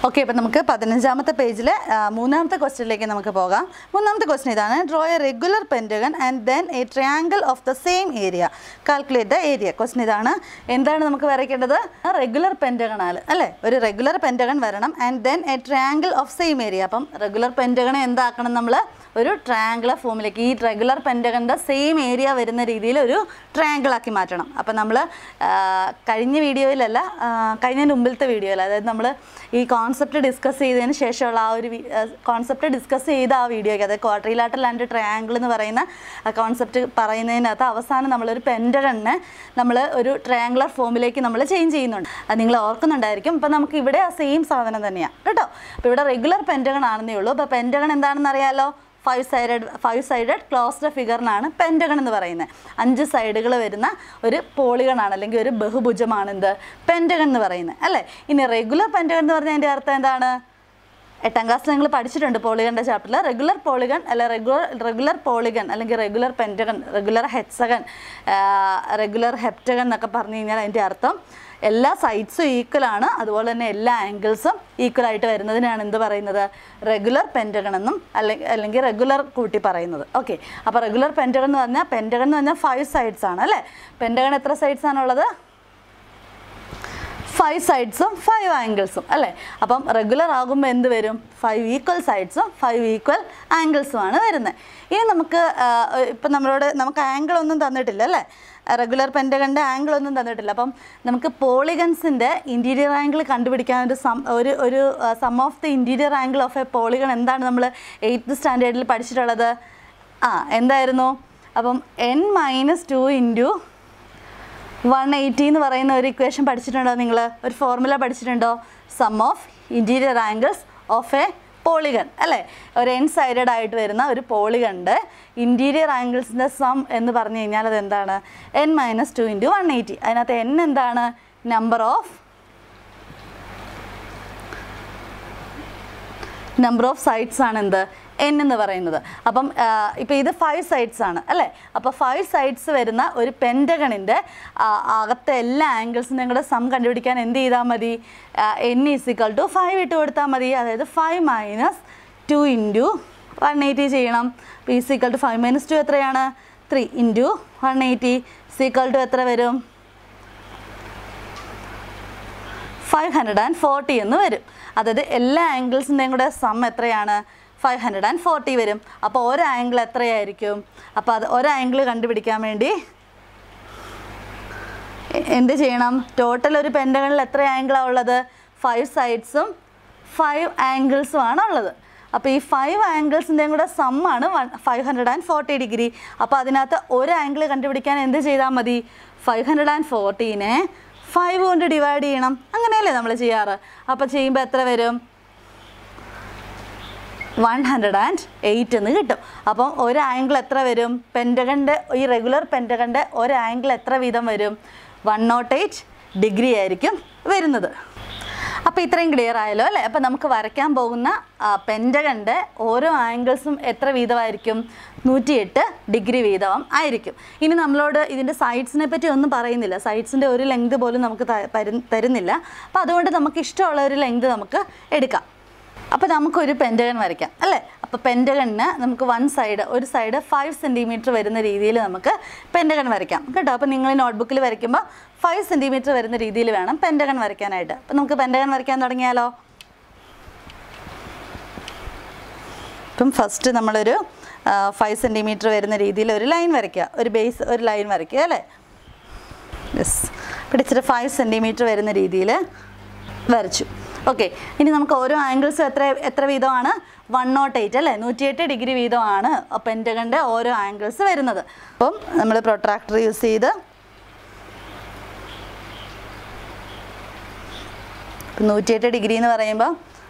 Okay അപ്പം നമുക്ക് പതിനഞ്ചാമത്തെ പേജിൽ മൂന്നാമത്തെ ക്വസ്റ്റ്യനിലേക്ക് നമുക്ക് പോകാം മൂന്നാമത്തെ ക്വസ്റ്റ്യൻ ഇതാണ് draw a regular pentagon and then a triangle of the same area calculate the area question ഇതാണ് എന്താണ് നമുക്ക് വരയ്ക്കേണ്ടത് റെഗുലർ പെൻറ്റഗണാൽ അല്ലേ ഒരു റെഗുലർ പെൻറ്റഗൺ വരണം and then a triangle of same area അപ്പം റെഗുലർ പെൻറ്റഗണെ എന്താക്കണം നമ്മൾ ഒരു ട്രയാങ്കുലർ ഫോമിലേക്ക് ഈ റെഗുലർ പെൻറ്റഗണിൻ്റെ സെയിം ഏരിയ വരുന്ന രീതിയിൽ ഒരു triangle ആക്കി മാറ്റണം അപ്പം നമ്മൾ കഴിഞ്ഞ വീഡിയോയിലല്ല ആ, കഴിഞ്ഞതിന് മുമ്പിലത്തെ വീഡിയോയിൽ അതായത് നമ്മൾ ഈ കോൺസെപ്റ്റ് ഡിസ്കസ് ചെയ്തതിന് ശേഷമുള്ള ആ ഒരു കോൺസെപ്റ്റ് ഡിസ്കസ് ചെയ്ത ആ വീഡിയോയ്ക്ക് അതായത് ക്വാഡ്രിലാറ്ററൽ ആൻഡ് ട്രയാങ്കിൾ എന്ന് പറയുന്ന കോൺസെപ്റ്റ് പറയുന്നതിനകത്ത് അവസാനം നമ്മളൊരു പെൻറ്റഗണിനെ നമ്മൾ ഒരു ട്രയാങ്കുലർ ഫോമിലേക്ക് നമ്മൾ ചേഞ്ച് ചെയ്യുന്നുണ്ട് അത് നിങ്ങൾ ഓർക്കുന്നുണ്ടായിരിക്കും ഇപ്പം നമുക്ക് ഇവിടെ ആ സെയിം സാധനം തന്നെയാണ് കേട്ടോ അപ്പോൾ ഇവിടെ റെഗുലർ പെൻറ്റഗൺ ആണെന്നേ ഉള്ളൂ അപ്പോൾ പെൻറ്റഗൺ എന്താണെന്ന് അറിയാലോ five sided five sided closed ഫിഗറിനാണ് പെൻറ്റഗൺ എന്ന് പറയുന്നത് അഞ്ച് സൈഡുകൾ വരുന്ന ഒരു പോളിഗണാണ് അല്ലെങ്കിൽ ഒരു ബഹുഭുജമാണ് എന്ത് പെൻറ്റഗൺ എന്ന് പറയുന്നത് അല്ലേ ഇനി റെഗുലർ പെൻറ്റഗൺ എന്ന് പറഞ്ഞാൽ അതിൻ്റെ അർത്ഥം എന്താണ് എട്ടാം ക്ലാസ്സിൽ നിങ്ങൾ പഠിച്ചിട്ടുണ്ട് പോളിഗണിൻ്റെ ചാപ്റ്ററിൽ റെഗുലർ പോളിഗൺ അല്ല റെഗുലർ റെഗുലർ പോളിഗൺ അല്ലെങ്കിൽ regular pentagon regular hexagon regular heptagon എന്നൊക്കെ പറഞ്ഞു കഴിഞ്ഞാൽ അതിൻ്റെ അർത്ഥം എല്ലാ സൈഡ്സും ഈക്വൽ ആണ് അതുപോലെ തന്നെ എല്ലാ ആംഗിൾസും ഈക്വൽ ആയിട്ട് വരുന്നതിനാണ് എന്ത് പറയുന്നത് റെഗുലർ പെൻറ്റഗൺ എന്നും അല്ലെങ്കിൽ അല്ലെങ്കിൽ റെഗുലർ കൂട്ടി പറയുന്നത് ഓക്കെ അപ്പോൾ റെഗുലർ പെൻറ്റഗൺ എന്ന് പറഞ്ഞാൽ പെൻറ്റഗൺ എന്ന് പറഞ്ഞാൽ ഫൈവ് സൈഡ്സ് ആണ് അല്ലേ പെൻറ്റഗൺ എത്ര സൈഡ്സ് ആണുള്ളത് ഫൈവ് സൈഡ്സും ഫൈവ് ആംഗിൾസും അല്ലേ അപ്പം റെഗുലർ ആകുമ്പോൾ എന്ത് വരും ഫൈവ് ഈക്വൽ സൈഡ്സും ഫൈവ് ഈക്വൽ ആംഗിൾസുമാണ് വരുന്നത് ഇനി നമുക്ക് ഇപ്പം നമ്മളോട് നമുക്ക് ആംഗിൾ ഒന്നും തന്നിട്ടില്ല അല്ലേ റെഗുലർ പെൻറ്റഗണിൻ്റെ ആംഗിൾ ഒന്നും തന്നിട്ടില്ല അപ്പം നമുക്ക് പോളിഗൺസിൻ്റെ ഇൻറ്റീരിയർ ആംഗിൾ കണ്ടുപിടിക്കാൻ ഒരു സം ഒരു ഒരു sum of the interior angle of a polygon എന്താണ് നമ്മൾ എയ്ത്ത് സ്റ്റാൻഡേർഡിൽ പഠിച്ചിട്ടുള്ളത് ആ എന്തായിരുന്നു അപ്പം n minus two into one eighty എന്ന് പറയുന്ന ഒരു ഇക്വേഷൻ പഠിച്ചിട്ടുണ്ടോ നിങ്ങൾ ഒരു ഫോർമുല പഠിച്ചിട്ടുണ്ടോ sum of interior angles of a polygon അല്ലേ ഒരു എൻ സൈഡഡ് ആയിട്ട് വരുന്ന ഒരു പോളിഗണിൻ്റെ ഇൻറ്റീരിയർ ആംഗിൾസിൻ്റെ സം എന്ന് പറഞ്ഞു കഴിഞ്ഞാൽ അത് എന്താണ് n minus two into one eighty അതിനകത്ത് എൻ എന്താണ് number of number of sides ആണ് എന്ത് എൻ എന്ന് പറയുന്നത് അപ്പം ഇപ്പോൾ ഇത് ഫൈവ് സൈഡ്സ് ആണ് അല്ലേ അപ്പോൾ ഫൈവ് സൈഡ്സ് വരുന്ന ഒരു പെൻറ്റഗണിൻ്റെ അകത്തെ എല്ലാ ആംഗിൾസിൻ്റെയും കൂടെ സം കണ്ടുപിടിക്കാൻ എന്ത് ചെയ്താൽ മതി എൻ ഈസിക്കൽ ടു ഫൈവ് ഇട്ട് കൊടുത്താൽ മതി അതായത് five minus two into one eighty ചെയ്യണം അപ്പോൾ is equal to five minus two എത്രയാണ് three into one eighty is equal to എത്ര വരും ഫൈവ് ഹൺഡ്രഡ് ആൻഡ് ഫോർട്ടി എന്ന് വരും അതായത് എല്ലാ ആംഗിൾസിൻ്റെയും കൂടെ സം എത്രയാണ് ഫൈവ് ഹൺഡ്രഡ് ആൻഡ് ഫോർട്ടി വരും അപ്പോൾ ഒരു ആംഗിൾ എത്രയായിരിക്കും അപ്പോൾ അത് ഒരു ആംഗിൾ കണ്ടുപിടിക്കാൻ വേണ്ടി എ- എന്ത് ചെയ്യണം ടോട്ടൽ ഒരു പെൻറ്റഗണിൽ എത്ര ആംഗിളാണ് ഉള്ളത് ഫൈവ് സൈഡ്സും ഫൈവ് ആംഗിൾസും ആണ് ഉള്ളത് അപ്പോൾ ഈ ഫൈവ് ആംഗിൾസിൻ്റെയും കൂടെ സമ്മാണ് one five hundred and forty degree അപ്പോൾ അതിനകത്ത് ഒരു ആംഗിൾ കണ്ടുപിടിക്കാൻ എന്ത് ചെയ്താൽ മതി ഫൈവ് ഹൺഡ്രഡ് ആൻഡ് ഫോർട്ടീനെ ഫൈവ് കൊണ്ട് ഡിവൈഡ് ചെയ്യണം അങ്ങനെയല്ലേ നമ്മൾ ചെയ്യാറ് അപ്പോൾ ചെയ്യുമ്പോൾ എത്ര വരും വൺ ഹൺഡ്രഡ് ആൻഡ് എയ്റ്റ് എന്ന് കിട്ടും അപ്പം ഒരു ആംഗിൾ എത്ര വരും പെൻറ്റഗണിൻ്റെ ഈ റെഗുലർ പെൻറ്റഗണിൻ്റെ ഒരു ആംഗിൾ എത്ര വീതം വരും വൺ നോട്ട് എയ്റ്റ് ഡിഗ്രി ആയിരിക്കും വരുന്നത് അപ്പോൾ ഇത്രയും ക്ലിയർ ആയല്ലോ അല്ലേ അപ്പോൾ നമുക്ക് വരയ്ക്കാൻ പോകുന്ന പെൻറ്റഗണിൻ്റെ ഓരോ ആംഗിൾസും എത്ര വീതമായിരിക്കും നൂറ്റിയെട്ട് ഡിഗ്രി വീതം ആയിരിക്കും ഇനി നമ്മളോട് ഇതിൻ്റെ സൈഡ്സിനെ പറ്റി ഒന്നും പറയുന്നില്ല സൈഡ്സിൻ്റെ ഒരു ലെങ്ത് പോലും നമുക്ക് ത- തരു- തരുന്നില്ല അപ്പോൾ അതുകൊണ്ട് നമുക്ക് ഇഷ്ടമുള്ള ഒരു ലെങ്ത് നമുക്ക് എടുക്കാം അപ്പോൾ നമുക്കൊരു പെൻറ്റഗൺ വരയ്ക്കാം അല്ലേ അപ്പോൾ പെൻറ്റഗണിന് നമുക്ക് വൺ സൈഡ് ഒരു സൈഡ് ഫൈവ് സെൻറ്റിമീറ്റർ വരുന്ന രീതിയിൽ നമുക്ക് പെൻറ്റഗൺ വരയ്ക്കാം കേട്ടോ അപ്പോൾ നിങ്ങൾ നോട്ട്ബുക്കിൽ വരയ്ക്കുമ്പോൾ ഫൈവ് സെൻറ്റിമീറ്റർ വരുന്ന രീതിയിൽ വേണം പെൻറ്റഗൺ വരയ്ക്കാനായിട്ട് അപ്പോൾ നമുക്ക് പെൻറ്റഗൺ വരയ്ക്കാൻ തുടങ്ങിയാലോ ഇപ്പം ഫസ്റ്റ് നമ്മളൊരു ഫൈവ് സെൻറ്റിമീറ്റർ വരുന്ന രീതിയിൽ ഒരു ലൈൻ വരയ്ക്കുക ഒരു ബേസ് ഒരു ലൈൻ വരയ്ക്കുക അല്ലേ യെസ് പിടിച്ചിട്ട് ഫൈവ് സെൻറ്റിമീറ്റർ വരുന്ന രീതിയിൽ വരച്ചു ഓക്കെ ഇനി നമുക്ക് ഓരോ ആംഗിൾസും എത്ര എത്ര വീതമാണ് വൺ നോട്ട് എയ്റ്റ് അല്ലേ നൂറ്റിയെട്ട് ഡിഗ്രി വീതമാണ് പെൻറ്റഗണിൻ്റെ ഓരോ ആംഗിൾസ് വരുന്നത് അപ്പം നമ്മൾ പ്രൊട്രാക്ടർ യൂസ് ചെയ്ത് നൂറ്റിയെട്ട് ഡിഗ്രി എന്ന് പറയുമ്പോൾ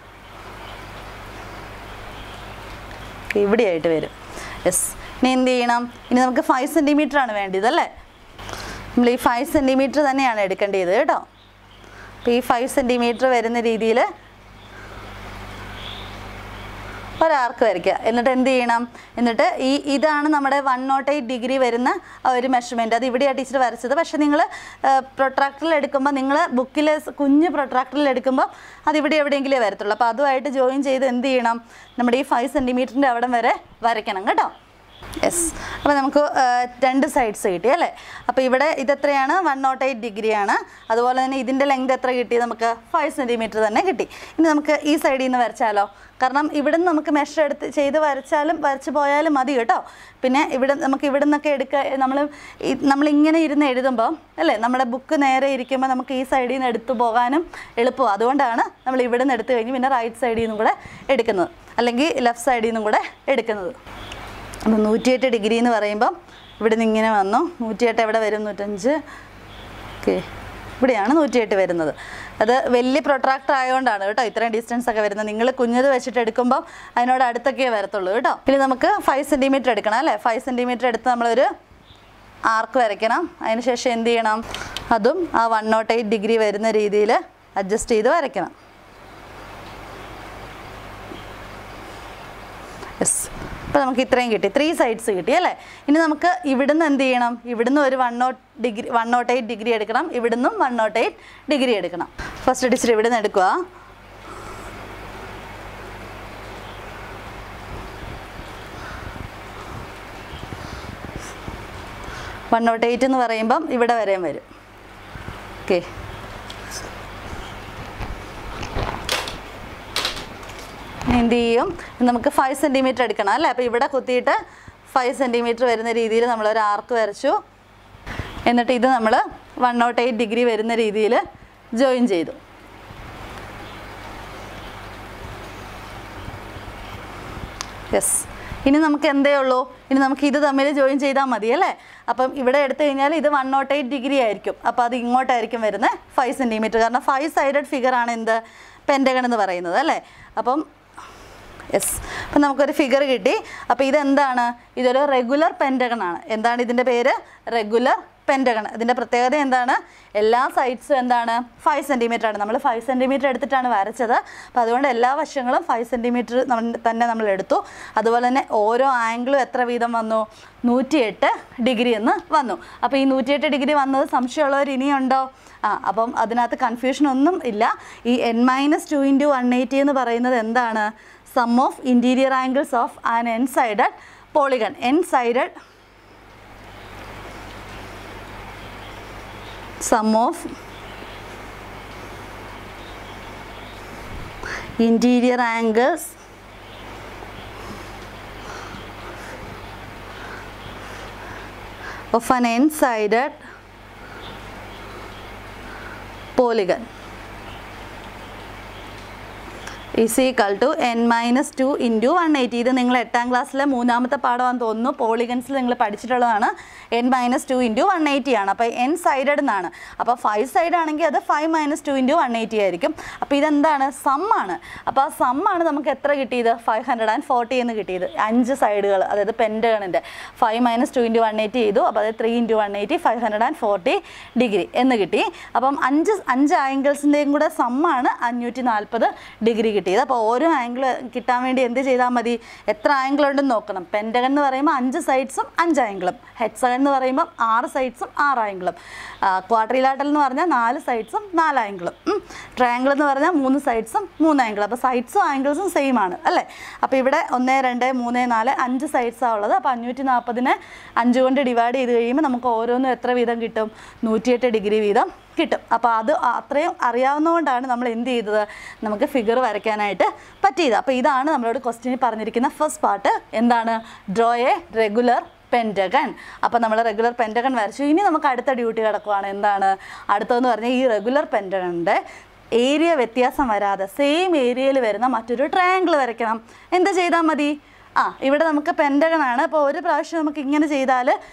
ഇവിടെയായിട്ട് വരും യെസ് ഇനി എന്ത് ചെയ്യണം ഇനി നമുക്ക് ഫൈവ് സെൻറ്റിമീറ്റർ ആണ് വേണ്ടത് അല്ലേ നമ്മൾ ഈ ഫൈവ് സെൻറ്റിമീറ്റർ തന്നെയാണ് എടുക്കേണ്ടത് കേട്ടോ അപ്പോൾ ഈ ഫൈവ് സെൻറ്റിമീറ്റർ വരുന്ന രീതിയിൽ ഒരാർക്ക് വരയ്ക്കുക എന്നിട്ട് എന്ത് ചെയ്യണം എന്നിട്ട് ഈ ഇതാണ് നമ്മുടെ വൺ നോട്ട് എയ്റ്റ് ഡിഗ്രി വരുന്ന ആ ഒരു മെഷർമെൻറ്റ് അത് ഇവിടെയാണ് ടീച്ചർ വരച്ചത് പക്ഷേ നിങ്ങൾ പ്രൊട്രാക്ടറിൽ എടുക്കുമ്പോൾ നിങ്ങൾ ബുക്കിൽ കുഞ്ഞ് പ്രൊട്രാക്ടറിൽ എടുക്കുമ്പോൾ അത് ഇവിടെ എവിടെയെങ്കിലേ വരത്തുള്ളൂ അപ്പോൾ അതുമായിട്ട് ജോയിൻ ചെയ്ത് എന്ത് ചെയ്യണം നമ്മുടെ ഈ ഫൈവ് സെൻറ്റിമീറ്ററിൻ്റെ അവിടം വരെ വരയ്ക്കണം കേട്ടോ യെസ് അപ്പോൾ നമുക്ക് ആ, രണ്ട് സൈഡ്സ് കിട്ടി അല്ലേ അപ്പോൾ ഇവിടെ ഇതെത്രയാണ് വൺ നോട്ട് എയ്റ്റ് ഡിഗ്രിയാണ് അതുപോലെ തന്നെ ഇതിൻ്റെ ലെങ്ത് എത്ര കിട്ടി നമുക്ക് ഫൈവ് സെൻറ്റിമീറ്റർ തന്നെ കിട്ടി ഇനി നമുക്ക് ഈ സൈഡിൽ നിന്ന് വരച്ചാലോ കാരണം ഇവിടെ നിന്ന് നമുക്ക് മെഷർ എടുത്ത് ചെയ്ത് വരച്ചാലും വരച്ച് പോയാലും മതി കേട്ടോ പിന്നെ ഇവിടെ നമുക്ക് ഇവിടെ നിന്നൊക്കെ എടുക്കുക നമ്മൾ നമ്മളിങ്ങനെ ഇരുന്ന് എഴുതുമ്പോൾ അല്ലേ നമ്മുടെ ബുക്ക് നേരെ ഇരിക്കുമ്പോൾ നമുക്ക് ഈ സൈഡിൽ നിന്ന് എടുത്തു പോകാനും എളുപ്പമാണ് അതുകൊണ്ടാണ് നമ്മൾ ഇവിടെ നിന്ന് എടുത്തു കഴിഞ്ഞ് പിന്നെ റൈറ്റ് സൈഡിൽ നിന്നും കൂടെ എടുക്കുന്നത് അല്ലെങ്കിൽ ലെഫ്റ്റ് സൈഡിൽ നിന്നും കൂടെ എടുക്കുന്നത് അപ്പം നൂറ്റിയെട്ട് ഡിഗ്രി എന്ന് പറയുമ്പം ഇവിടെ നിന്ന് ഇങ്ങനെ വന്നു നൂറ്റിയെട്ട് എവിടെ വരും നൂറ്റഞ്ച് ഓക്കെ ഇവിടെയാണ് നൂറ്റിയെട്ട് വരുന്നത് അത് വലിയ പ്രൊട്രാക്ടർ ആയതുകൊണ്ടാണ് കേട്ടോ ഇത്രയും ഡിസ്റ്റൻസ് ഒക്കെ വരുന്നത് നിങ്ങൾ കുഞ്ഞത് വെച്ചിട്ട് എടുക്കുമ്പോൾ അതിനോട് അടുത്തൊക്കെ വരത്തുള്ളൂ കേട്ടോ ഇനി നമുക്ക് ഫൈവ് സെൻറ്റിമീറ്റർ എടുക്കണം അല്ലേ ഫൈവ് സെൻറ്റിമീറ്റർ എടുത്ത് നമ്മളൊരു ആർക്ക് വരയ്ക്കണം അതിനുശേഷം എന്ത് ചെയ്യണം അതും ആ വൺ നോട്ട് എയ്റ്റ് ഡിഗ്രി വരുന്ന രീതിയിൽ അഡ്ജസ്റ്റ് ചെയ്ത് വരയ്ക്കണം യെസ് അപ്പോൾ നമുക്ക് ഇത്രയും കിട്ടി ത്രീ സൈഡ്സ് കിട്ടി അല്ലേ ഇനി നമുക്ക് ഇവിടുന്ന് എന്ത് ചെയ്യണം ഇവിടുന്ന് ഒരു one naught degree one naught eight degree എടുക്കണം ഇവിടുന്നും വൺ നോട്ട് എയ്റ്റ് ഡിഗ്രി എടുക്കണം ഫസ്റ്റ് ടീച്ചർ ഇവിടുന്ന് എടുക്കുക വൺ നോട്ട് എയ്റ്റ് എന്ന് പറയുമ്പം ഇവിടെ വരെയും വരും ഓക്കെ ഇനി എന്ത് ചെയ്യും നമുക്ക് ഫൈവ് സെൻറ്റിമീറ്റർ എടുക്കണം അല്ലേ അപ്പോൾ ഇവിടെ കുത്തിയിട്ട് ഫൈവ് സെൻറ്റിമീറ്റർ വരുന്ന രീതിയിൽ നമ്മളൊരു ആർക്ക് വരച്ചു എന്നിട്ട് ഇത് നമ്മൾ വൺ നോട്ട് എയ്റ്റ് ഡിഗ്രി വരുന്ന രീതിയിൽ ജോയിൻ ചെയ്തു യെസ് ഇനി നമുക്ക് എന്തേ ഉള്ളൂ ഇനി നമുക്ക് ഇത് തമ്മിൽ ജോയിൻ ചെയ്താൽ മതി അല്ലേ അപ്പം ഇവിടെ എടുത്തു കഴിഞ്ഞാൽ ഇത് വൺ നോട്ട് എയ്റ്റ് ഡിഗ്രി ആയിരിക്കും അപ്പോൾ അത് ഇങ്ങോട്ടായിരിക്കും വരുന്നത് ഫൈവ് സെൻറ്റിമീറ്റർ കാരണം ഫൈവ് സൈഡഡ് ഫിഗർ ആണ് എന്ത് പെൻറ്റഗൺ എന്ന് പറയുന്നത് അല്ലേ അപ്പം യെസ് അപ്പം നമുക്കൊരു ഫിഗർ കിട്ടി അപ്പോൾ ഇതെന്താണ് ഇതൊരു റെഗുലർ പെൻറ്റഗൺ ആണ് എന്താണ് ഇതിൻ്റെ പേര് റെഗുലർ പെൻറ്റഗൺ ഇതിൻ്റെ പ്രത്യേകത എന്താണ് എല്ലാ സൈഡ്സും എന്താണ് ഫൈവ് സെൻറ്റിമീറ്റർ ആണ് നമ്മൾ ഫൈവ് സെൻറ്റിമീറ്റർ എടുത്തിട്ടാണ് വരച്ചത് അപ്പോൾ അതുകൊണ്ട് എല്ലാ വശങ്ങളും ഫൈവ് സെൻറ്റിമീറ്റർ തന്നെ നമ്മൾ എടുത്തു അതുപോലെ തന്നെ ഓരോ ആംഗിളും എത്ര വീതം വന്നു നൂറ്റിയെട്ട് ഡിഗ്രി എന്ന് വന്നു അപ്പോൾ ഈ നൂറ്റിയെട്ട് ഡിഗ്രി വന്നത് സംശയമുള്ളവർ ഇനിയുണ്ടോ ആ അപ്പം അതിനകത്ത് കൺഫ്യൂഷൻ ഒന്നും ഇല്ല ഈ n minus two into one eighty എന്ന് പറയുന്നത് എന്താണ് sum of interior angles of an n sided polygon n sided sum of interior angles of an n-sided polygon is equal to n minus two into one eighty ഇത് നിങ്ങൾ എട്ടാം ക്ലാസ്സിലെ മൂന്നാമത്തെ പാഠമാണെന്ന് തോന്നുന്നു പോളിഗൺസിൽ നിങ്ങൾ പഠിച്ചിട്ടുള്ളതാണ് n minus two into one eighty ആണ് അപ്പോൾ എൻ സൈഡഡ് എന്നാണ് അപ്പോൾ ഫൈവ് സൈഡ് ആണെങ്കിൽ അത് five minus two into one eighty ആയിരിക്കും അപ്പോൾ ഇതെന്താണ് സം ആണ് അപ്പോൾ ആ സം ആണ് നമുക്ക് എത്ര കിട്ടിയത് ഫൈവ് ഹൺഡ്രഡ് ആൻഡ് ഫോർട്ടി എന്ന് കിട്ടിയത് അഞ്ച് സൈഡുകൾ അതായത് പെൻറ്റഗണിൻ്റെ five minus two into one eighty ചെയ്തു അപ്പോൾ അത് three into one eighty five hundred and forty degree എന്ന് കിട്ടി അപ്പം അഞ്ച് അഞ്ച് ആംഗിൾസിൻ്റെയും കൂടെ സമ്മാണ് അഞ്ഞൂറ്റി നാൽപ്പത് ഡിഗ്രി കിട്ടിയത് അപ്പോൾ ഓരോ ആംഗിൾ കിട്ടാൻ വേണ്ടി എന്ത് ചെയ്താൽ മതി എത്ര ആംഗിൾ ഉണ്ടെന്ന് നോക്കണം പെൻറ്റഗൺ എന്ന് പറയുമ്പോൾ അഞ്ച് സൈഡ്സും അഞ്ച് ആംഗിളും ഹെഡ്സഗൺ എന്ന് പറയുമ്പോൾ ആറ് സൈഡ്സും ആറ് ആംഗിളും ക്വാഡ്രിലാറ്റൽ എന്ന് പറഞ്ഞാൽ നാല് സൈഡ്സും നാല് ആംഗിളും ട്രയാങ്കിൾ എന്ന് പറഞ്ഞാൽ മൂന്ന് സൈഡ്സും മൂന്ന് ആംഗിളും അപ്പോൾ സൈഡ്സും ആംഗിൾസും സെയിം ആണ് അല്ലേ അപ്പോൾ ഇവിടെ ഒന്ന് രണ്ട് മൂന്ന് നാല് അഞ്ച് സൈഡ്സാണ് ഉള്ളത് അപ്പോൾ അഞ്ഞൂറ്റി നാൽപ്പതിനെ അഞ്ച് കൊണ്ട് ഡിവൈഡ് ചെയ്ത് കഴിയുമ്പോൾ നമുക്ക് ഓരോന്നും എത്ര വീതം കിട്ടും നൂറ്റിയെട്ട് ഡിഗ്രി വീതം കിട്ടും അപ്പോൾ അത് അത്രയും അറിയാവുന്നതുകൊണ്ടാണ് നമ്മൾ എന്ത് ചെയ്തത് നമുക്ക് ഫിഗർ വരയ്ക്കാനായിട്ട് പറ്റിയത് അപ്പോൾ ഇതാണ് നമ്മളോട് ക്വസ്റ്റ്യനിൽ പറഞ്ഞിരിക്കുന്ന ഫസ്റ്റ് പാർട്ട് എന്താണ് ഡ്രോ എ റെഗുലർ പെൻറ്റഗൺ അപ്പോൾ നമ്മൾ റെഗുലർ പെൻറ്റഗൺ വരച്ചു ഇനി നമുക്ക് അടുത്ത ഡ്യൂട്ടി കിടക്കുവാണ് എന്താണ് അടുത്തതെന്ന് പറഞ്ഞാൽ ഈ റെഗുലർ പെൻറ്റഗണിൻ്റെ ഏരിയ വ്യത്യാസം വരാതെ സെയിം ഏരിയയിൽ വരുന്ന മറ്റൊരു ട്രയാങ്കിൾ വരയ്ക്കണം എന്ത് ചെയ്താൽ മതി ആ ഇവിടെ നമുക്ക് പെൻറ്റഗൺ ആണ് അപ്പോൾ ഒരു പ്രാവശ്യം നമുക്ക് ഇങ്ങനെ ചെയ്താൽ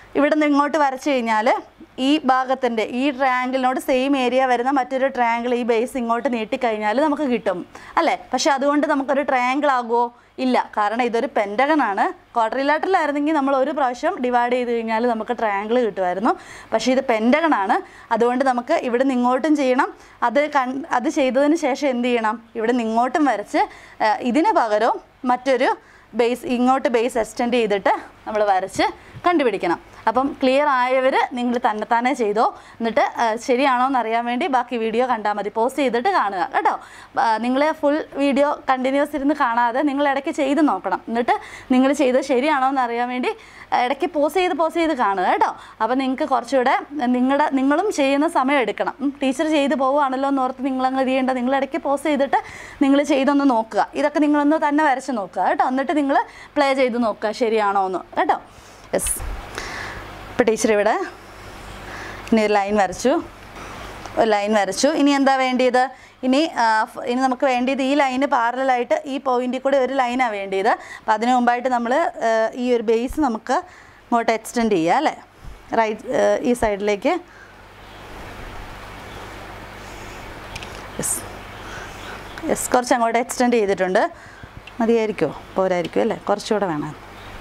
ഇവിടെ നിന്ന് ഇങ്ങോട്ട് വരച്ചു കഴിഞ്ഞാൽ ഈ ഭാഗത്തിൻ്റെ ഈ ട്രയാങ്കിളിനോട് സെയിം ഏരിയ വരുന്ന മറ്റൊരു ട്രയാങ്കിൾ ഈ ബേസ് ഇങ്ങോട്ട് നീട്ടിക്കഴിഞ്ഞാൽ നമുക്ക് കിട്ടും അല്ലേ പക്ഷെ അതുകൊണ്ട് നമുക്കൊരു ട്രയാങ്കിൾ ആകുമോ ഇല്ല കാരണം ഇതൊരു പെൻറ്റഗൺ ആണ് ക്വാഡ്രിലാറ്ററിലായിരുന്നെങ്കിൽ നമ്മൾ ഒരു പ്രാവശ്യം ഡിവൈഡ് ചെയ്ത് കഴിഞ്ഞാൽ നമുക്ക് ട്രയാങ്കിൾ കിട്ടുമായിരുന്നു പക്ഷേ ഇത് പെൻറ്റഗൺ ആണ് അതുകൊണ്ട് നമുക്ക് ഇവിടെ നിന്ന് ഇങ്ങോട്ടും ചെയ്യണം അത് കൺ അത് ചെയ്തതിന് ശേഷം എന്ത് ചെയ്യണം ഇവിടെ നിന്ന് ഇങ്ങോട്ടും വരച്ച് ആ, ഇതിന് പകരവും മറ്റൊരു ബേസ് ഇങ്ങോട്ട് ബേസ് എക്സ്റ്റെൻഡ് ചെയ്തിട്ട് നമ്മൾ വരച്ച് കണ്ടുപിടിക്കണം അപ്പം ക്ലിയർ ആയവർ നിങ്ങൾ തന്നെത്താനെ ചെയ്തോ എന്നിട്ട് ആ, ശരിയാണോ എന്ന് അറിയാൻ വേണ്ടി ബാക്കി വീഡിയോ കണ്ടാൽ മതി പോസ്റ്റ് ചെയ്തിട്ട് കാണുക കേട്ടോ നിങ്ങൾ ഫുൾ വീഡിയോ കണ്ടിന്യൂസ് ഇരുന്ന് കാണാതെ നിങ്ങൾ ഇടയ്ക്ക് ചെയ്ത് നോക്കണം എന്നിട്ട് നിങ്ങൾ ചെയ്ത് ശരിയാണോ എന്ന് അറിയാൻ വേണ്ടി ആ, ഇടയ്ക്ക് പോസ്റ്റ് ചെയ്ത് പോസ്റ്റ് ചെയ്ത് കാണുക കേട്ടോ അപ്പോൾ നിങ്ങൾക്ക് കുറച്ചുകൂടെ നിങ്ങളുടെ നിങ്ങളും ചെയ്യുന്ന സമയം എടുക്കണം ടീച്ചർ ചെയ്ത് പോവുകയാണല്ലോ എന്ന് ഓർത്ത് നിങ്ങളങ്ങ് ചെയ്യേണ്ട നിങ്ങൾ ഇടയ്ക്ക് പോസ്റ്റ് ചെയ്തിട്ട് നിങ്ങൾ ചെയ്തൊന്ന് നോക്കുക ഇതൊക്കെ നിങ്ങളൊന്ന് തന്നെ വരച്ച് നോക്കുക കേട്ടോ എന്നിട്ട് നിങ്ങൾ പ്ലേ ചെയ്ത് നോക്കുക ശരിയാണോ എന്ന് കേട്ടോ യെസ് ഇപ്പോൾ ടീച്ചർ ഇവിടെ ഇനി ഒരു ലൈൻ വരച്ചു ഒരു ലൈൻ വരച്ചു ഇനി എന്താ വേണ്ടിയത് ഇനി ആ, ഫ്- ഇനി നമുക്ക് വേണ്ടിയത് ഈ ലൈന് പാരലായിട്ട് ഈ പോയിന്റിൽ കൂടെ ഒരു ലൈനാണ് വേണ്ടിയത് അപ്പോൾ അതിന് മുമ്പായിട്ട് നമ്മൾ ഈ ഒരു ബേസ് നമുക്ക് ഇങ്ങോട്ട് എക്സ്റ്റെൻഡ് ചെയ്യുക അല്ലേ റൈറ്റ് ഈ സൈഡിലേക്ക് യെസ് യെസ് കുറച്ച് അങ്ങോട്ട് എക്സ്റ്റെൻഡ് ചെയ്തിട്ടുണ്ട് മതിയായിരിക്കുമോ പോരായിരിക്കും അല്ലേ കുറച്ചുകൂടെ വേണം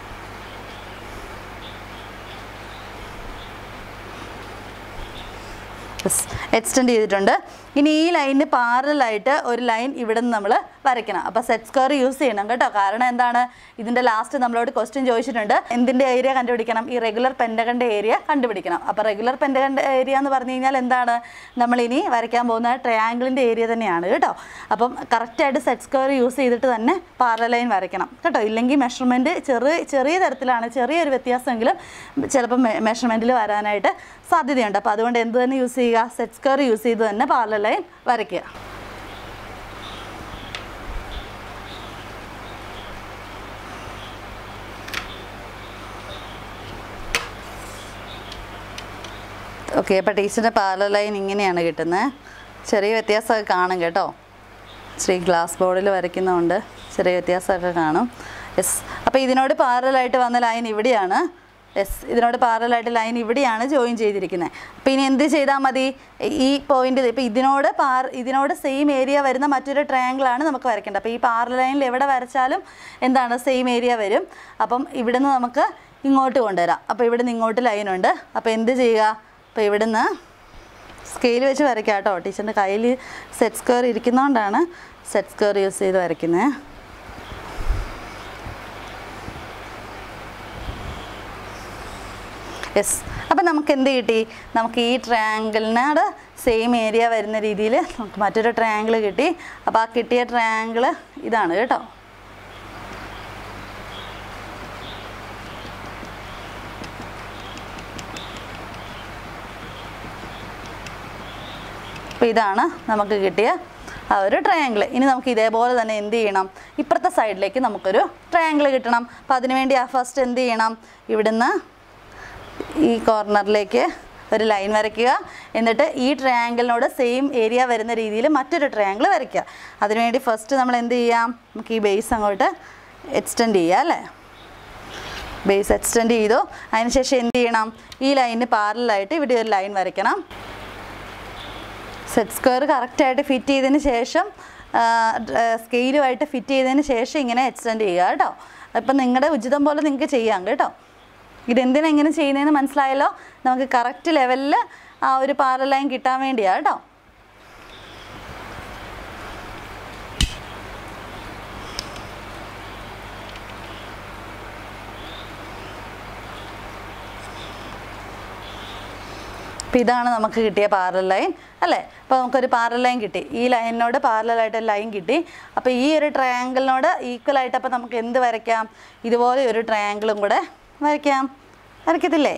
യെസ് എക്സ്റ്റെൻഡ് ചെയ്തിട്ടുണ്ട് ഇനി ഈ ലൈനിന് പാരലായിട്ട് ഒരു ലൈൻ ഇവിടെ നിന്ന് നമ്മൾ വരയ്ക്കണം അപ്പോൾ സെറ്റ് സ്ക്വയർ യൂസ് ചെയ്യണം കേട്ടോ കാരണം എന്താണ് ഇതിൻ്റെ ലാസ്റ്റ് നമ്മളോട് ക്വസ്റ്റ്യൻ ചോദിച്ചിട്ടുണ്ട് എന്തിൻ്റെ ഏരിയ കണ്ടുപിടിക്കണം ഈ റെഗുലർ പെൻഡകൻ്റെ ഏരിയ കണ്ടുപിടിക്കണം അപ്പോൾ റെഗുലർ പെൻഡകൻ്റെ ഏരിയ എന്ന് പറഞ്ഞു കഴിഞ്ഞാൽ എന്താണ് നമ്മളിനി വരയ്ക്കാൻ പോകുന്ന ട്രയാങ്കിളിൻ്റെ ഏരിയ തന്നെയാണ് കേട്ടോ അപ്പം കറക്റ്റായിട്ട് സെറ്റ് സ്ക്വയർ യൂസ് ചെയ്തിട്ട് തന്നെ പാരൽ ലൈൻ വരയ്ക്കണം കേട്ടോ ഇല്ലെങ്കിൽ മെഷർമെൻറ്റ് ചെറിയ ചെറിയ തരത്തിലാണ് ചെറിയൊരു വ്യത്യാസമെങ്കിലും ചിലപ്പോൾ മെഷർമെൻറ്റിൽ വരാനായിട്ട് സാധ്യതയുണ്ട് അപ്പോൾ അതുകൊണ്ട് എന്ത് തന്നെ യൂസ് ചെയ്യുക സെറ്റ് സ്ക്വയർ യൂസ് ചെയ്ത് തന്നെ പാരൽ ലൈൻ വരയ്ക്കുക ഓക്കെ അപ്പോൾ ടീച്ചറിൻ്റെ പാരൽ ലൈൻ ഇങ്ങനെയാണ് കിട്ടുന്നത് ചെറിയ വ്യത്യാസമൊക്കെ കാണും കേട്ടോ ശ്രീ ഗ്ലാസ് ബോർഡിൽ വരയ്ക്കുന്നതുകൊണ്ട് ചെറിയ വ്യത്യാസമൊക്കെ കാണും യെസ് അപ്പോൾ ഇതിനോട് പാരലായിട്ട് വന്ന ലൈൻ ഇവിടെയാണ് യെസ് ഇതിനോട് പാരലായിട്ട് ലൈൻ ഇവിടെയാണ് ജോയിൻ ചെയ്തിരിക്കുന്നത് അപ്പോൾ ഇനി എന്ത് ചെയ്താൽ മതി ഈ പോയിന്റ് ഇപ്പോൾ ഇതിനോട് പാർ ഇതിനോട് സെയിം ഏരിയ വരുന്ന മറ്റൊരു ട്രയാങ്കിളാണ് നമുക്ക് വരയ്ക്കേണ്ടത് അപ്പോൾ ഈ പാരൽ ലൈനിൽ എവിടെ വരച്ചാലും എന്താണ് സെയിം ഏരിയ വരും അപ്പം ഇവിടുന്ന് നമുക്ക് ഇങ്ങോട്ട് കൊണ്ടുവരാം അപ്പോൾ ഇവിടുന്ന് ഇങ്ങോട്ട് ലൈനുണ്ട് അപ്പോൾ എന്ത് ചെയ്യുക അപ്പോൾ ഇവിടുന്ന് സ്കെയിൽ വെച്ച് വരയ്ക്കാം കേട്ടോ ടീച്ചറിൻ്റെ കയ്യിൽ സെറ്റ് സ്ക്വയർ ഇരിക്കുന്നതുകൊണ്ടാണ് സെറ്റ് സ്ക്വയർ യൂസ് ചെയ്ത് വരയ്ക്കുന്നത് യെസ് അപ്പം നമുക്ക് എന്ത് കിട്ടി നമുക്ക് ഈ ട്രയാങ്കിളിനോട് സെയിം ഏരിയ വരുന്ന രീതിയിൽ നമുക്ക് മറ്റൊരു ട്രയാങ്കിൾ കിട്ടി അപ്പോൾ ആ കിട്ടിയ ട്രയാങ്കിൾ ഇതാണ് കേട്ടോ അപ്പോൾ ഇതാണ് നമുക്ക് കിട്ടിയ ആ ഒരു ട്രയാങ്കിൾ ഇനി നമുക്ക് ഇതേപോലെ തന്നെ എന്ത് ചെയ്യണം ഇപ്പുറത്തെ സൈഡിലേക്ക് നമുക്കൊരു ട്രയാങ്കിൾ കിട്ടണം അപ്പോൾ അതിനുവേണ്ടി ആ ഫസ്റ്റ് എന്ത് ചെയ്യണം ഇവിടുന്ന് ഈ കോർണറിലേക്ക് ഒരു ലൈൻ വരയ്ക്കുക എന്നിട്ട് ഈ ട്രയാങ്കിളിനോട് സെയിം ഏരിയ വരുന്ന രീതിയിൽ മറ്റൊരു ട്രയാങ്കിൾ വരയ്ക്കുക അതിനുവേണ്ടി ഫസ്റ്റ് നമ്മൾ എന്ത് ചെയ്യാം നമുക്ക് ഈ ബേസ് അങ്ങോട്ട് എക്സ്റ്റെൻഡ് ചെയ്യുക അല്ലേ ബേസ് എക്സ്റ്റെൻഡ് ചെയ്തു അതിനുശേഷം എന്ത് ചെയ്യണം ഈ ലൈനിന് പാരലായിട്ട് ഇവിടെ ഒരു ലൈൻ വരയ്ക്കണം സെറ്റ് സ്ക്വയർ കറക്റ്റായിട്ട് ഫിറ്റ് ചെയ്തതിന് ശേഷം സ്കെയിലുമായിട്ട് ഫിറ്റ് ചെയ്തതിന് ശേഷം ഇങ്ങനെ എക്സ്റ്റെൻഡ് ചെയ്യുക കേട്ടോ അപ്പം നിങ്ങളുടെ ഉചിതം പോലെ നിങ്ങൾക്ക് ചെയ്യാം കേട്ടോ ഇതെന്തിനാ ഇങ്ങനെ ചെയ്യുന്നതെന്ന് മനസ്സിലായല്ലോ നമുക്ക് കറക്റ്റ് ലെവലിൽ ആ ഒരു പാര ലൈൻ കിട്ടാൻ വേണ്ടിയാണ് കേട്ടോ അപ്പോൾ ഇതാണ് നമുക്ക് കിട്ടിയ പാരൽ ലൈൻ അല്ലേ അപ്പോൾ നമുക്കൊരു പാരൽ ലൈൻ കിട്ടി ഈ ലൈനിനോട് പാരലായിട്ട് ലൈൻ കിട്ടി അപ്പോൾ ഈ ഒരു ട്രയാങ്കിളിനോട് ഈക്വൽ ആയിട്ട് അപ്പോൾ നമുക്ക് എന്ത് വരയ്ക്കാം ഇതുപോലെ ഒരു ട്രയാങ്കിളും കൂടെ വരയ്ക്കാം വരയ്ക്കത്തില്ലേ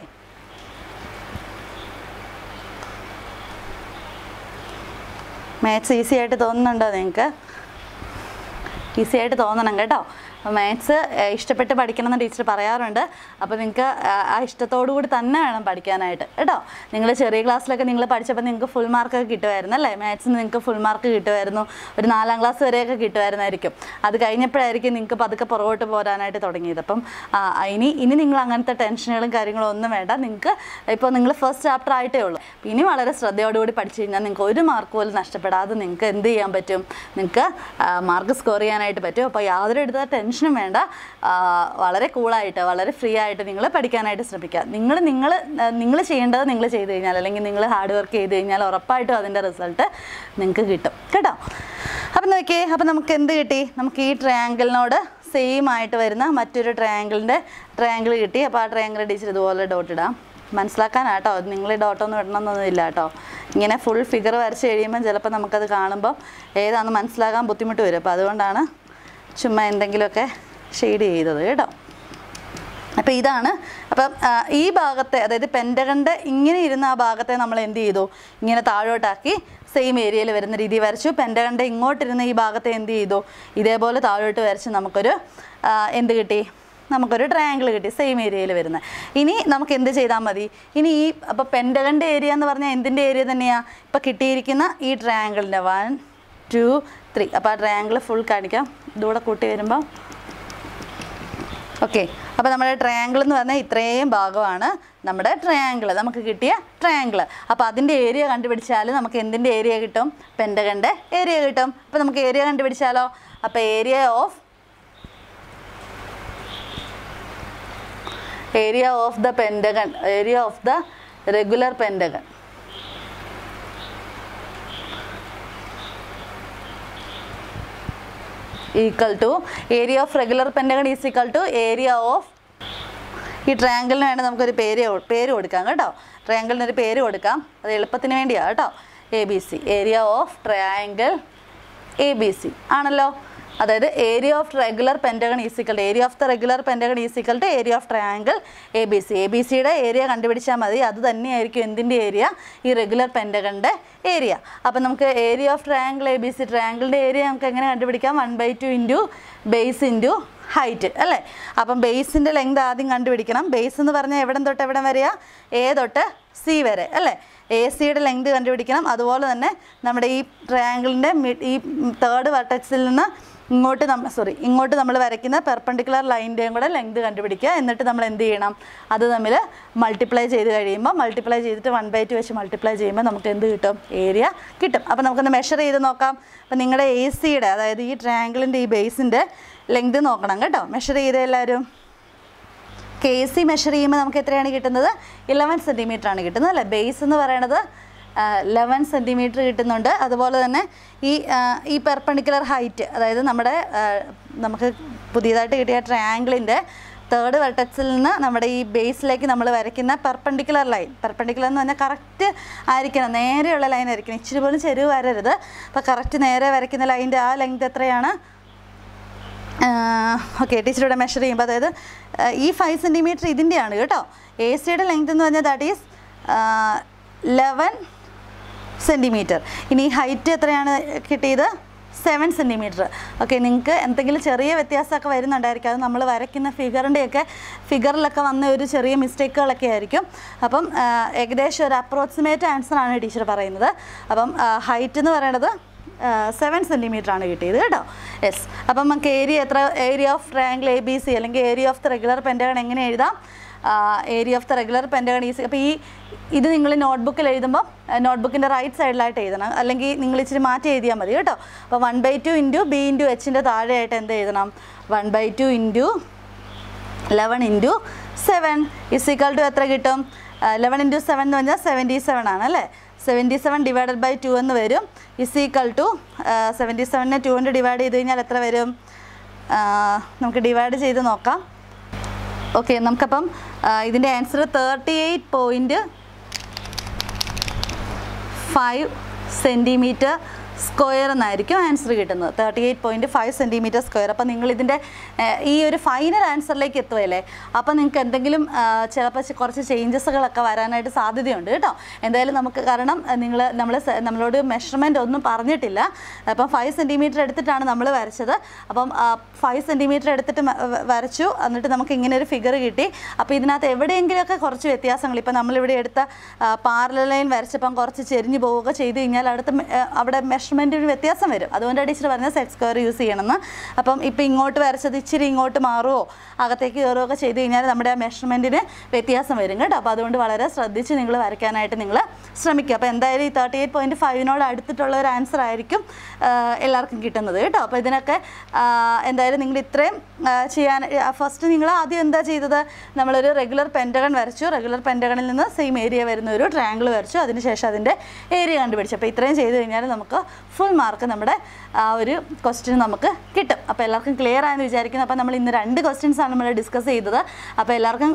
മാത്സ് ഈസി ആയിട്ട് തോന്നുന്നുണ്ടോ നിങ്ങൾക്ക് ഈസി ആയിട്ട് തോന്നണം കേട്ടോ മാത്സ് ഇഷ്ടപ്പെട്ട് പഠിക്കണം എന്ന് ടീച്ചർ പറയാറുണ്ട് അപ്പോൾ നിങ്ങൾക്ക് ആ ഇഷ്ടത്തോടു കൂടി തന്നെ വേണം പഠിക്കാനായിട്ട് കേട്ടോ നിങ്ങൾ ചെറിയ ക്ലാസ്സിലൊക്കെ നിങ്ങൾ പഠിച്ചപ്പോൾ നിങ്ങൾക്ക് ഫുൾ മാർക്കൊക്കെ കിട്ടുമായിരുന്നു അല്ലേ മാത്സിന് നിങ്ങൾക്ക് ഫുൾ മാർക്ക് കിട്ടുമായിരുന്നു ഒരു നാലാം ക്ലാസ് വരെയൊക്കെ കിട്ടുമായിരുന്നായിരിക്കും അത് കഴിഞ്ഞപ്പോഴായിരിക്കും നിങ്ങൾക്ക് പതുക്കെ പുറകോട്ട് പോരാനായിട്ട് തുടങ്ങിയത് അപ്പം ആ, ഇനി ഇനി നിങ്ങൾ അങ്ങനത്തെ ടെൻഷനുകളും കാര്യങ്ങളും ഒന്നും വേണ്ട നിങ്ങൾക്ക് ഇപ്പോൾ നിങ്ങൾ ഫസ്റ്റ് ചാപ്റ്റർ ആയിട്ടേ ഉള്ളൂ അപ്പോൾ ഇനി വളരെ ശ്രദ്ധയോടുകൂടി പഠിച്ചു കഴിഞ്ഞാൽ നിങ്ങൾക്ക് ഒരു മാർക്ക് പോലും നഷ്ടപ്പെടാതെ നിങ്ങൾക്ക് എന്ത് ചെയ്യാൻ പറ്റും നിങ്ങൾക്ക് മാർക്ക് സ്കോർ ചെയ്യാനായിട്ട് പറ്റും അപ്പോൾ യാതൊരു എടുത്ത ടെൻഷനും വേണ്ട ആ, വളരെ കൂളായിട്ട് വളരെ ഫ്രീ ആയിട്ട് നിങ്ങൾ പഠിക്കാനായിട്ട് ശ്രമിക്കുക നിങ്ങൾ നിങ്ങൾ നിങ്ങൾ ചെയ്യേണ്ടത് നിങ്ങൾ ചെയ്ത് കഴിഞ്ഞാൽ അല്ലെങ്കിൽ നിങ്ങൾ ഹാർഡ് വർക്ക് ചെയ്ത് കഴിഞ്ഞാൽ ഉറപ്പായിട്ടും അതിൻ്റെ റിസൾട്ട് നിങ്ങൾക്ക് കിട്ടും കേട്ടോ അപ്പം നോക്കിയേ അപ്പം നമുക്ക് എന്ത് കിട്ടി നമുക്ക് ഈ ട്രയാങ്കിളിനോട് സെയിം ആയിട്ട് വരുന്ന മറ്റൊരു ട്രയാങ്കിളിൻ്റെ ട്രയാങ്കിൾ കിട്ടി അപ്പോൾ ആ ട്രയാങ്കിൾ ടീച്ചർ ഇതുപോലെ ഡോട്ട് ഇടാം മനസ്സിലാക്കാനാട്ടോ നിങ്ങൾ ഡോട്ടൊന്നും ഇടണമെന്നൊന്നും ഇല്ല കേട്ടോ ഇങ്ങനെ ഫുൾ ഫിഗർ വരച്ച് കഴിയുമ്പോൾ ചിലപ്പോൾ നമുക്കത് കാണുമ്പോൾ ഏതാണെന്ന് മനസ്സിലാക്കാൻ ബുദ്ധിമുട്ട് വരും അപ്പോൾ അതുകൊണ്ടാണ് ചുമ്മാ എന്തെങ്കിലുമൊക്കെ ഷെയ്ഡ് ചെയ്തത് കേട്ടോ അപ്പോൾ ഇതാണ് അപ്പം ആ, ഈ ഭാഗത്തെ അതായത് പെൻഡകൻ്റെ ഇങ്ങനെ ഇരുന്ന ആ ഭാഗത്തെ നമ്മൾ എന്ത് ചെയ്തു ഇങ്ങനെ താഴോട്ടാക്കി സെയിം ഏരിയയിൽ വരുന്ന രീതി വരച്ചു പെൻഡകൻ്റെ ഇങ്ങോട്ടിരുന്ന ഈ ഭാഗത്തെ എന്ത് ചെയ്തു ഇതേപോലെ താഴോട്ട് വരച്ച് നമുക്കൊരു ആ, എന്ത് കിട്ടി നമുക്കൊരു ട്രയാങ്കിൾ കിട്ടി സെയിം ഏരിയയിൽ വരുന്ന ഇനി നമുക്ക് എന്ത് ചെയ്താൽ മതി ഇനി ഈ അപ്പോൾ പെൻഡകൻ്റെ ഏരിയ എന്ന് പറഞ്ഞാൽ എന്തിൻ്റെ ഏരിയ തന്നെയാണ് ഇപ്പോൾ കിട്ടിയിരിക്കുന്ന ഈ ട്രയാങ്കിളിൻ്റെ വൺ ടു ത്രീ അപ്പോൾ ആ ട്രയാങ്കിൾ ഫുൾ കാണിക്കാം ഇതുകൂടെ കൂട്ടി വരുമ്പോൾ ഓക്കെ അപ്പോൾ നമ്മുടെ ട്രയാങ്കിൾ എന്ന് പറഞ്ഞാൽ ഇത്രയും ഭാഗമാണ് നമ്മുടെ ട്രയാങ്കിൾ നമുക്ക് കിട്ടിയ ട്രയാങ്കിൾ അപ്പോൾ അതിൻ്റെ ഏരിയ കണ്ടുപിടിച്ചാൽ നമുക്ക് എന്തിൻ്റെ ഏരിയ കിട്ടും പെൻഡകൻ്റെ ഏരിയ കിട്ടും അപ്പോൾ നമുക്ക് ഏരിയ കണ്ടുപിടിച്ചാലോ അപ്പോൾ area of area of the pentagon area of the regular pentagon equal to area of regular pentagon is equal to area of ഈ ട്രയാങ്കിളിന് വേണ്ടി നമുക്കൊരു പേര് കൊ- പേര് കൊടുക്കാം കേട്ടോ ട്രയാങ്കിളിന് ഒരു പേര് കൊടുക്കാം അത് എളുപ്പത്തിന് വേണ്ടിയാണ് കേട്ടോ A B C area of triangle A B C ആണല്ലോ അതായത് area of regular pentagon is equal area of the regular pentagon is equal to area of triangle A B C A B സിയുടെ ഏരിയ കണ്ടുപിടിച്ചാൽ മതി അത് തന്നെയായിരിക്കും എന്തിൻ്റെ ഏരിയ ഈ regular പെൻറ്റഗണിൻ്റെ area അപ്പം നമുക്ക് area of triangle A B C ട്രയാങ്കിളിൻ്റെ ഏരിയ നമുക്ക് എങ്ങനെ കണ്ടുപിടിക്കാം one by two into base into height അല്ലേ അപ്പം ബേസിൻ്റെ ലെങ്ത് ആദ്യം കണ്ടുപിടിക്കണം ബേസ് എന്ന് പറഞ്ഞാൽ എവിടം തൊട്ട് എവിടം വരെയാ എ തൊട്ട് സി വരെ അല്ലേ എ സിയുടെ ലെങ്ത് കണ്ടുപിടിക്കണം അതുപോലെ തന്നെ നമ്മുടെ ഈ ട്രയാങ്കിളിൻ്റെ ഈ തേർഡ് വർട്ടക്സിൽ നിന്ന് ഇങ്ങോട്ട് നമ്മൾ സോറി ഇങ്ങോട്ട് നമ്മൾ വരയ്ക്കുന്ന പെർപ്പണ്ടിക്കുലർ ലൈൻ്റെയും കൂടെ ലെങ്ത് കണ്ടുപിടിക്കുക എന്നിട്ട് നമ്മൾ എന്ത് ചെയ്യണം അത് തമ്മിൽ മൾട്ടിപ്ലൈ ചെയ്ത് കഴിയുമ്പോൾ മൾട്ടിപ്ലൈ ചെയ്തിട്ട് വൺ ബൈ ടു വെച്ച് മൾട്ടിപ്ലൈ ചെയ്യുമ്പോൾ നമുക്ക് എന്ത് കിട്ടും ഏരിയ കിട്ടും അപ്പോൾ നമുക്കൊന്ന് മെഷർ ചെയ്ത് നോക്കാം അപ്പോൾ നിങ്ങളുടെ എ സിയുടെ അതായത് ഈ ട്രയാങ്കിളിൻ്റെ ഈ ബേസിൻ്റെ ലെങ്ത് നോക്കണം കേട്ടോ മെഷർ ചെയ്ത് എല്ലാവരും കെ സി മെഷർ ചെയ്യുമ്പോൾ നമുക്ക് എത്രയാണ് കിട്ടുന്നത് ഇലവൻ സെൻറ്റിമീറ്റർ ആണ് കിട്ടുന്നത് അല്ലേ ബേസ് എന്ന് പറയണത് ലെവൻ സെൻറ്റിമീറ്റർ കിട്ടുന്നുണ്ട് അതുപോലെ തന്നെ ഈ ആ, ഈ പെർപ്പണിക്കുലർ ഹൈറ്റ് അതായത് നമ്മുടെ ആ, നമുക്ക് പുതിയതായിട്ട് കിട്ടിയ ട്രയാങ്കിളിൻ്റെ തേർഡ് വെർട്ടക്സിൽ നിന്ന് നമ്മുടെ ഈ ബേസിലേക്ക് നമ്മൾ വരയ്ക്കുന്ന പെർപ്പണ്ടിക്കുലർ ലൈൻ പെർപ്പണ്ടിക്കുലർ എന്ന് പറഞ്ഞാൽ കറക്റ്റ് ആയിരിക്കണം നേരെയുള്ള ലൈൻ ആയിരിക്കണം ഇച്ചിരി പോലും ചെരുവ് വരരുത് അപ്പോൾ കറക്റ്റ് നേരെ വരയ്ക്കുന്ന ലൈൻ്റെ ആ ലെങ്ത് എത്രയാണ് ഓക്കെ ടീച്ചറുടെ മെഷർ ചെയ്യുമ്പോൾ അതായത് ആ, ഈ ഫൈവ് സെൻറ്റിമീറ്റർ ഇതിൻ്റെയാണ് കേട്ടോ എ സിയുടെ ലെങ്ത് എന്ന് പറഞ്ഞാൽ ദാറ്റ് ഈസ് ലെവൻ സെൻറ്റിമീറ്റർ ഇനി ഹൈറ്റ് എത്രയാണ് കിട്ടിയത് സെവൻ സെൻറ്റിമീറ്റർ ഓക്കെ നിങ്ങൾക്ക് എന്തെങ്കിലും ചെറിയ വ്യത്യാസമൊക്കെ വരുന്നുണ്ടായിരിക്കും അത് നമ്മൾ വരയ്ക്കുന്ന ഫിഗറിൻ്റെയൊക്കെ ഫിഗറിലൊക്കെ വന്ന ഒരു ചെറിയ മിസ്റ്റേക്കുകളൊക്കെ ആയിരിക്കും അപ്പം ആ, ഏകദേശം ഒരു അപ്രോക്സിമേറ്റ് ആൻസറാണ് ടീച്ചർ പറയുന്നത് അപ്പം ഹൈറ്റ് എന്ന് പറയുന്നത് സെവൻ സെൻറ്റിമീറ്റർ ആണ് കിട്ടിയത് കേട്ടോ യെസ് അപ്പം നമുക്ക് ഏരിയ എത്ര area of triangle A B C അല്ലെങ്കിൽ area of the regular pentagon എങ്ങനെ എഴുതാം area of the regular pentagon is അപ്പോൾ ഈ ഇത് നിങ്ങൾ നോട്ട്ബുക്കിൽ എഴുതുമ്പോൾ നോട്ട്ബുക്കിൻ്റെ റൈറ്റ് സൈഡിലായിട്ട് എഴുതണം അല്ലെങ്കിൽ നിങ്ങൾ ഇച്ചിരി മാറ്റി എഴുതിയാൽ മതി കേട്ടോ അപ്പോൾ one by two into B into എച്ചിൻ്റെ താഴെയായിട്ട് എന്ത് എഴുതണം one by two into eleven into seven is equal to എത്ര കിട്ടും ലെവൻ ഇൻറ്റു സെവൻ എന്ന് പറഞ്ഞാൽ സെവൻറ്റി സെവൻ ആണ് അല്ലേ seventy seven divided by two എന്ന് വരും ഇസിക്കൽ ടു സെവൻറ്റി സെവനെ ടു കൊണ്ട് ഡിവൈഡ് ചെയ്ത് കഴിഞ്ഞാൽ എത്ര വരും ആ, നമുക്ക് ഡിവൈഡ് ചെയ്ത് നോക്കാം ഓക്കെ നമുക്കപ്പം ആ, ഇതിൻ്റെ answer thirty eight point five centimetre square എന്നായിരിക്കും ആൻസർ കിട്ടുന്നത് thirty eight point five centimetre square അപ്പോൾ നിങ്ങൾ ഇതിൻ്റെ ഈ ഒരു ഫൈനൽ ആൻസറിലേക്ക് എത്തുമല്ലേ അപ്പോൾ നിങ്ങൾക്ക് എന്തെങ്കിലും ആ, ചിലപ്പോൾ ചെ- കുറച്ച് ചേഞ്ചസുകളൊക്കെ വരാനായിട്ട് സാധ്യതയുണ്ട് കേട്ടോ എന്തായാലും നമുക്ക് കാരണം നിങ്ങൾ നമ്മൾ നമ്മളോട് മെഷർമെൻ്റ് ഒന്നും പറഞ്ഞിട്ടില്ല അപ്പം ഫൈവ് സെൻറ്റിമീറ്റർ എടുത്തിട്ടാണ് നമ്മൾ വരച്ചത് അപ്പം ഫൈവ് സെൻറ്റിമീറ്റർ എടുത്തിട്ട് മ- വ- വരച്ചു എന്നിട്ട് നമുക്ക് ഇങ്ങനെ ഒരു ഫിഗർ കിട്ടി അപ്പോൾ ഇതിനകത്ത് എവിടെയെങ്കിലുമൊക്കെ കുറച്ച് വ്യത്യാസങ്ങൾ ഇപ്പം നമ്മളിവിടെ എടുത്ത പാരലൽ ലൈൻ വരച്ചപ്പം കുറച്ച് ചെരിഞ്ഞു പോവുക ചെയ്ത് കഴിഞ്ഞാൽ അടുത്ത മെ- ആ, അവിടെ മെഷർമെൻറ്റിന് വ്യത്യാസം വരും അതുകൊണ്ടാണ് ടീച്ചർ പറഞ്ഞത് സെറ്റ് സ്ക്വയർ യൂസ് ചെയ്യണമെന്ന് അപ്പം ഇപ്പം ഇങ്ങോട്ട് വരച്ചത് ഇച്ചിരി ഇങ്ങോട്ട് മാറുമോ അകത്തേക്ക് കയറുകയോ ഒക്കെ ചെയ്ത് കഴിഞ്ഞാൽ നമ്മുടെ ആ മെഷർമെൻറ്റിന് വ്യത്യാസം വരും കേട്ടോ അപ്പോൾ അതുകൊണ്ട് വളരെ ശ്രദ്ധിച്ച് നിങ്ങൾ വരയ്ക്കാനായിട്ട് നിങ്ങൾ ശ്രമിക്കുക അപ്പോൾ എന്തായാലും ഈ തേർട്ടി എയ്റ്റ് പോയിൻറ്റ് ഫൈവിനോട് അടുത്തിട്ടുള്ള ഒരു ആൻസർ ആയിരിക്കും ആ, എല്ലാവർക്കും കിട്ടുന്നത് കേട്ടോ അപ്പോൾ ഇതിനൊക്കെ ആ, എന്തായാലും നിങ്ങൾ ഇത്രയും ആ, ചെയ്യാൻ ഫസ്റ്റ് നിങ്ങൾ ആദ്യം എന്താ ചെയ്തത് നമ്മളൊരു റെഗുലർ പെൻറ്റഗൺ വരച്ചു റെഗുലർ പെൻറ്റഗണിൽ നിന്ന് സെയിം ഏരിയ വരുന്ന ഒരു ട്രയാങ്കിൾ വരച്ചു അതിനുശേഷം അതിൻ്റെ ഏരിയ കണ്ടുപിടിച്ചു അപ്പോൾ ഇത്രയും ചെയ്ത് കഴിഞ്ഞാൽ നമുക്ക് ഫുൾ മാർക്ക് നമ്മുടെ ആ ഒരു ക്വസ്റ്റ്യൻ നമുക്ക് കിട്ടും അപ്പോൾ എല്ലാവർക്കും ക്ലിയർ ആയെന്ന് വിചാരിക്കുന്നു അപ്പോൾ നമ്മൾ ഇന്ന് രണ്ട് ക്വസ്റ്റ്യൻസ് ആണ് നമ്മൾ ഡിസ്കസ് ചെയ്തത് അപ്പോൾ എല്ലാവർക്കും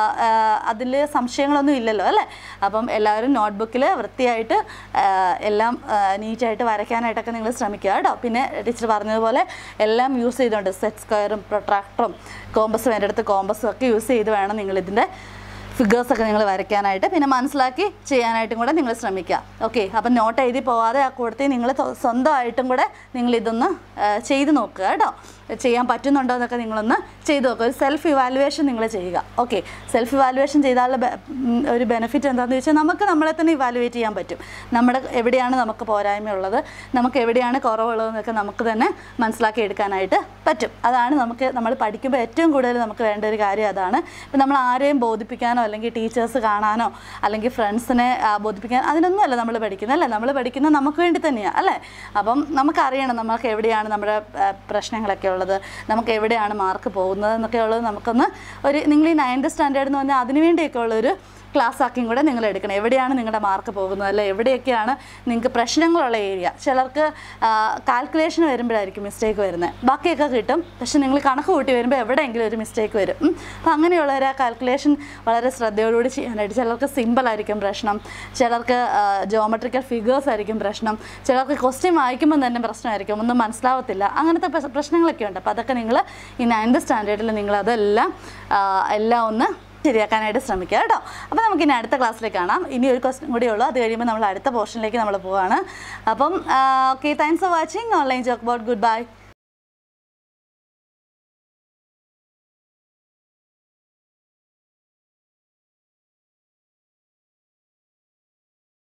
അതിൽ സംശയങ്ങളൊന്നും ഇല്ലല്ലോ അല്ലേ അപ്പം എല്ലാവരും നോട്ട്ബുക്കിൽ വൃത്തിയായിട്ട് ആ, എല്ലാം നീറ്റായിട്ട് വരയ്ക്കാനായിട്ടൊക്കെ നിങ്ങൾ ശ്രമിക്കുക കേട്ടോ പിന്നെ ടീച്ചർ പറഞ്ഞതുപോലെ എല്ലാം യൂസ് ചെയ്തുകൊണ്ട് സെറ്റ് സ്ക്വയറും പ്രൊട്രാക്ടറും കോമ്പസും എൻ്റെ അടുത്ത് കോമ്പസും ഒക്കെ യൂസ് ചെയ്ത് വേണം നിങ്ങൾ ഇതിൻ്റെ ഫിഗേഴ്സൊക്കെ നിങ്ങൾ വരയ്ക്കാനായിട്ട് പിന്നെ മനസ്സിലാക്കി ചെയ്യാനായിട്ടും കൂടെ നിങ്ങൾ ശ്രമിക്കുക ഓക്കെ അപ്പം നോട്ട് എഴുതി പോവാതെ ആ കൂടത്തിൽ നിങ്ങൾ സ്വ- സ്വന്തമായിട്ടും കൂടെ നിങ്ങൾ ഇതൊന്ന് ആ, ചെയ്ത് നോക്കുക കേട്ടോ ചെയ്യാൻ പറ്റുന്നുണ്ടോ എന്നൊക്കെ നിങ്ങളൊന്ന് ചെയ്ത് നോക്കുക ഒരു സെൽഫ് ഇവാലുവേഷൻ നിങ്ങൾ ചെയ്യുക ഓക്കെ സെൽഫ് ഇവാലുവേഷൻ ചെയ്താലുള്ള ബെ- ഉം, ഒരു ബെനിഫിറ്റ് എന്താണെന്ന് ചോദിച്ചാൽ നമുക്ക് നമ്മളെ തന്നെ ഇവാലുവേറ്റ് ചെയ്യാൻ പറ്റും നമ്മുടെ എവിടെയാണ് നമുക്ക് പോരായ്മയുള്ളത് നമുക്ക് എവിടെയാണ് കുറവുള്ളതെന്നൊക്കെ നമുക്ക് തന്നെ മനസ്സിലാക്കി എടുക്കാനായിട്ട് പറ്റും അതാണ് നമുക്ക് നമ്മൾ പഠിക്കുമ്പോൾ ഏറ്റവും കൂടുതൽ നമുക്ക് വേണ്ട ഒരു കാര്യം അതാണ് ഇപ്പം നമ്മൾ ആരെയും ബോധിപ്പിക്കാനോ അല്ലെങ്കിൽ ടീച്ചേഴ്സ് കാണാനോ അല്ലെങ്കിൽ ഫ്രണ്ട്സിനെ ബോധിപ്പിക്കാൻ അതിനൊന്നുമല്ല നമ്മൾ പഠിക്കുന്നത് അല്ലേ നമ്മൾ പഠിക്കുന്നത് നമുക്ക് വേണ്ടി തന്നെയാണ് അല്ലേ അപ്പം നമുക്കറിയണം നമുക്ക് എവിടെയാണ് നമ്മുടെ ആ, പ്രശ്നങ്ങളൊക്കെ ഉള്ളത് നമുക്ക് എവിടെയാണ് മാർക്ക് പോകുന്നത് എന്നൊക്കെ ഉള്ളത് നമുക്കൊന്ന് ഒരു നിങ്ങൾ ഈ നയൻത് സ്റ്റാൻഡേർഡ് എന്ന് പറഞ്ഞാൽ അതിന് വേണ്ടിയൊക്കെ ഉള്ളൊരു ക്ലാസ് ആക്കിയും കൂടെ നിങ്ങൾ എടുക്കണം എവിടെയാണ് നിങ്ങളുടെ മാർക്ക് പോകുന്നത് അല്ലെ എവിടെയൊക്കെയാണ് നിങ്ങൾക്ക് പ്രശ്നങ്ങളുള്ള ഏരിയ ചിലർക്ക് കാൽക്കുലേഷൻ വരുമ്പോഴായിരിക്കും മിസ്റ്റേക്ക് വരുന്നത് ബാക്കിയൊക്കെ കിട്ടും പക്ഷെ നിങ്ങൾ കണക്ക് കൂട്ടി വരുമ്പോൾ എവിടെയെങ്കിലും ഒരു മിസ്റ്റേക്ക് വരും ഉം. അപ്പോൾ അങ്ങനെയുള്ളവർ ആ കാൽക്കുലേഷൻ വളരെ ശ്രദ്ധയോടുകൂടി ചെയ്യാനായിട്ട് ചിലർക്ക് സിമ്പിൾ ആയിരിക്കും പ്രശ്നം ചിലർക്ക് ജോമെട്രിക്കൽ ഫിഗേഴ്സ് ആയിരിക്കും പ്രശ്നം ചിലർക്ക് ക്വസ്റ്റ്യൻ വായിക്കുമ്പോൾ തന്നെ പ്രശ്നമായിരിക്കും ഒന്നും മനസ്സിലാവത്തില്ല അങ്ങനത്തെ പ്രശ്- പ്രശ്നങ്ങളൊക്കെ ഉണ്ട് അപ്പോൾ അതൊക്കെ നിങ്ങൾ ഈ നയൻത് സ്റ്റാൻഡേർഡിൽ നിങ്ങൾ അതെല്ലാം ആ, എല്ലാം ഒന്ന് ശരിയാക്കാനായിട്ട് ശ്രമിക്കുക കേട്ടോ അപ്പോൾ നമുക്ക് ഇനി അടുത്ത ക്ലാസ്സിലേക്ക് കാണാം ഇനി ഒരു ക്വസ്റ്റ്യൻ കൂടിയേ ഉള്ളൂ അത് കഴിയുമ്പോൾ നമ്മൾ അടുത്ത പോർഷനിലേക്ക് നമ്മൾ പോവാണ് അപ്പം okay thanks for watching online ജോക്ക് ബോട്ട് ഗുഡ് ബൈ